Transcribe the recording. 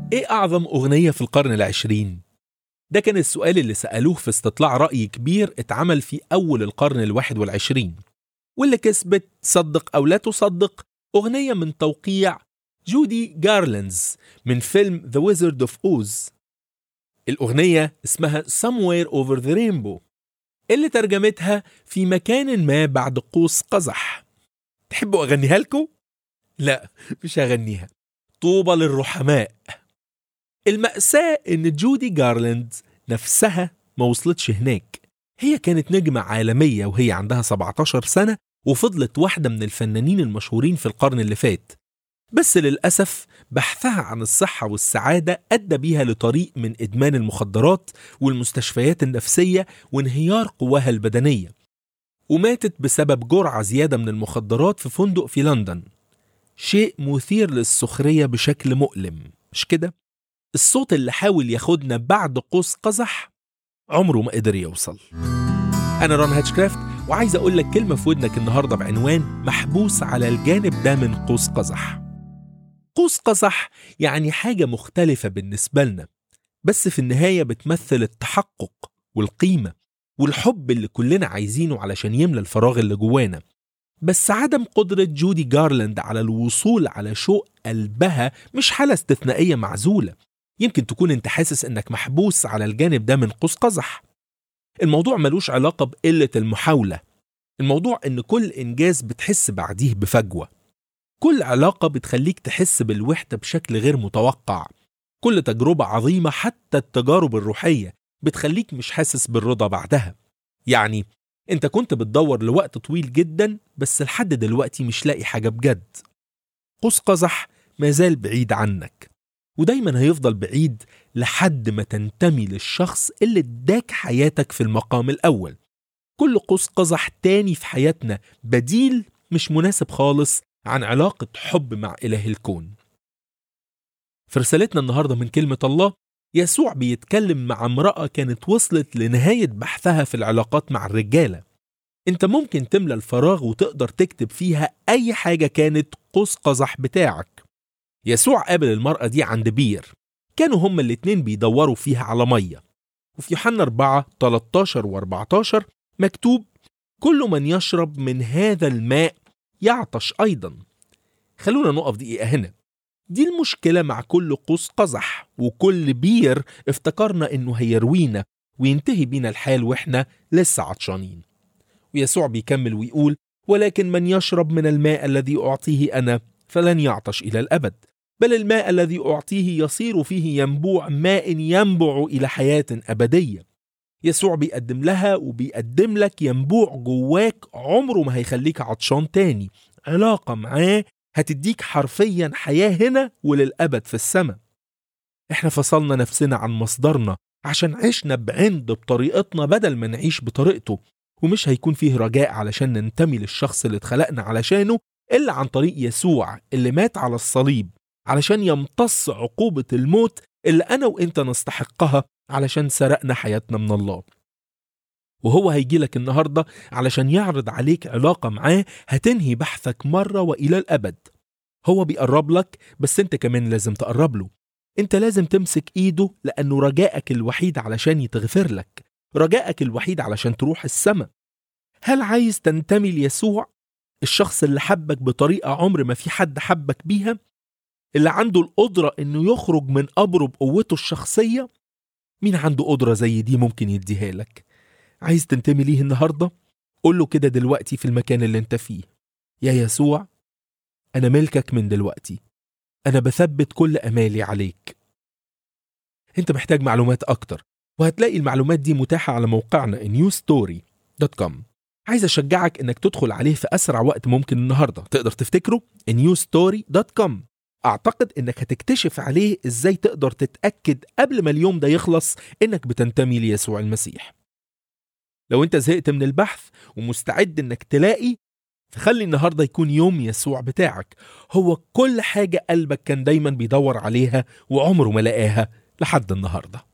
ايه اعظم اغنية في القرن العشرين؟ ده كان السؤال اللي سألوه في استطلاع رأي كبير اتعمل في أول القرن الواحد والعشرين واللي كسبت صدق أو لا تصدق أغنية من توقيع جودي جارلينز من فيلم The Wizard of Oz الأغنية اسمها Somewhere Over the Rainbow اللي ترجمتها في مكان ما بعد قوس قزح تحبوا أغنيها لكم؟ لا مش هغنيها طوبى للرحماء المأساة إن جودي جارلاند نفسها ما وصلتش هناك هي كانت نجمة عالمية وهي عندها 17 سنة وفضلت واحدة من الفنانين المشهورين في القرن اللي فات بس للأسف بحثها عن الصحة والسعادة أدى بيها لطريق من إدمان المخدرات والمستشفيات النفسية وانهيار قواها البدنية وماتت بسبب جرعة زيادة من المخدرات في فندق في لندن شيء مثير للسخرية بشكل مؤلم مش كده؟ الصوت اللي حاول ياخدنا بعد قوس قزح عمره ما قدر يوصل أنا ران هاتشكرافت وعايز أقول لك كلمة في ودنك النهاردة بعنوان محبوس على الجانب ده من قوس قزح قوس قزح يعني حاجة مختلفة بالنسبة لنا بس في النهاية بتمثل التحقق والقيمة والحب اللي كلنا عايزينه علشان يملى الفراغ اللي جوانا بس عدم قدرة جودي جارلاند على الوصول على شوق قلبها مش حالة استثنائية معزولة يمكن تكون انت حاسس انك محبوس على الجانب ده من قوس قزح الموضوع ملوش علاقة بقلة المحاولة الموضوع ان كل انجاز بتحس بعديه بفجوة كل علاقة بتخليك تحس بالوحدة بشكل غير متوقع كل تجربة عظيمة حتى التجارب الروحية بتخليك مش حاسس بالرضا بعدها يعني انت كنت بتدور لوقت طويل جدا بس لحد دلوقتي مش لاقي حاجة بجد قوس قزح مازال بعيد عنك ودايما هيفضل بعيد لحد ما تنتمي للشخص اللي اداك حياتك في المقام الأول كل قوس قزح تاني في حياتنا بديل مش مناسب خالص عن علاقة حب مع إله الكون في رسالتنا النهاردة من كلمة الله يسوع بيتكلم مع امرأة كانت وصلت لنهاية بحثها في العلاقات مع الرجالة انت ممكن تملى الفراغ وتقدر تكتب فيها أي حاجة كانت قوس قزح بتاعك يسوع قابل المرأة دي عند بير كانوا هما الاتنين بيدوروا فيها على مية وفي يوحنا 4 13 و 14 مكتوب كل من يشرب من هذا الماء يعطش أيضا خلونا نقف دقيقة هنا دي المشكلة مع كل قوس قزح وكل بير افتكرنا انه هيروينا وينتهي بينا الحال واحنا لسه عطشانين ويسوع بيكمل ويقول ولكن من يشرب من الماء الذي أعطيه أنا فلن يعطش إلى الأبد بل الماء الذي أعطيه يصير فيه ينبوع ماء ينبع إلى حياة أبدية يسوع بيقدم لها وبيقدم لك ينبوع جواك عمره ما هيخليك عطشان تاني علاقة معاه هتديك حرفيا حياة هنا وللأبد في السماء احنا فصلنا نفسنا عن مصدرنا عشان عشنا بعند بطريقتنا بدل ما نعيش بطريقته ومش هيكون فيه رجاء علشان ننتمي للشخص اللي اتخلقنا علشانه إلا عن طريق يسوع اللي مات على الصليب علشان يمتص عقوبة الموت اللي أنا وإنت نستحقها علشان سرقنا حياتنا من الله وهو هيجي لك النهاردة علشان يعرض عليك علاقة معاه هتنهي بحثك مرة وإلى الأبد هو بيقرب لك بس انت كمان لازم تقرب له انت لازم تمسك ايده لأنه رجائك الوحيد علشان يتغفر لك رجائك الوحيد علشان تروح السماء هل عايز تنتمي ليسوع الشخص اللي حبك بطريقة عمر ما في حد حبك بيها اللي عنده القدرة انه يخرج من قبره بقوته الشخصية مين عنده قدرة زي دي ممكن يديها لك عايز تنتمي ليه النهارده قول له كده دلوقتي في المكان اللي انت فيه يا يسوع انا ملكك من دلوقتي انا بثبت كل امالي عليك انت محتاج معلومات اكتر وهتلاقي المعلومات دي متاحة على موقعنا newstory.com عايز اشجعك انك تدخل عليه في اسرع وقت ممكن النهارده تقدر تفتكره newstory.com اعتقد انك هتكتشف عليه ازاي تقدر تتاكد قبل ما اليوم ده يخلص انك بتنتمي ليسوع المسيح لو انت زهقت من البحث ومستعد انك تلاقي فخلي النهارده يكون يوم يسوع بتاعك هو كل حاجه قلبك كان دايما بيدور عليها وعمره ما لقاها لحد النهارده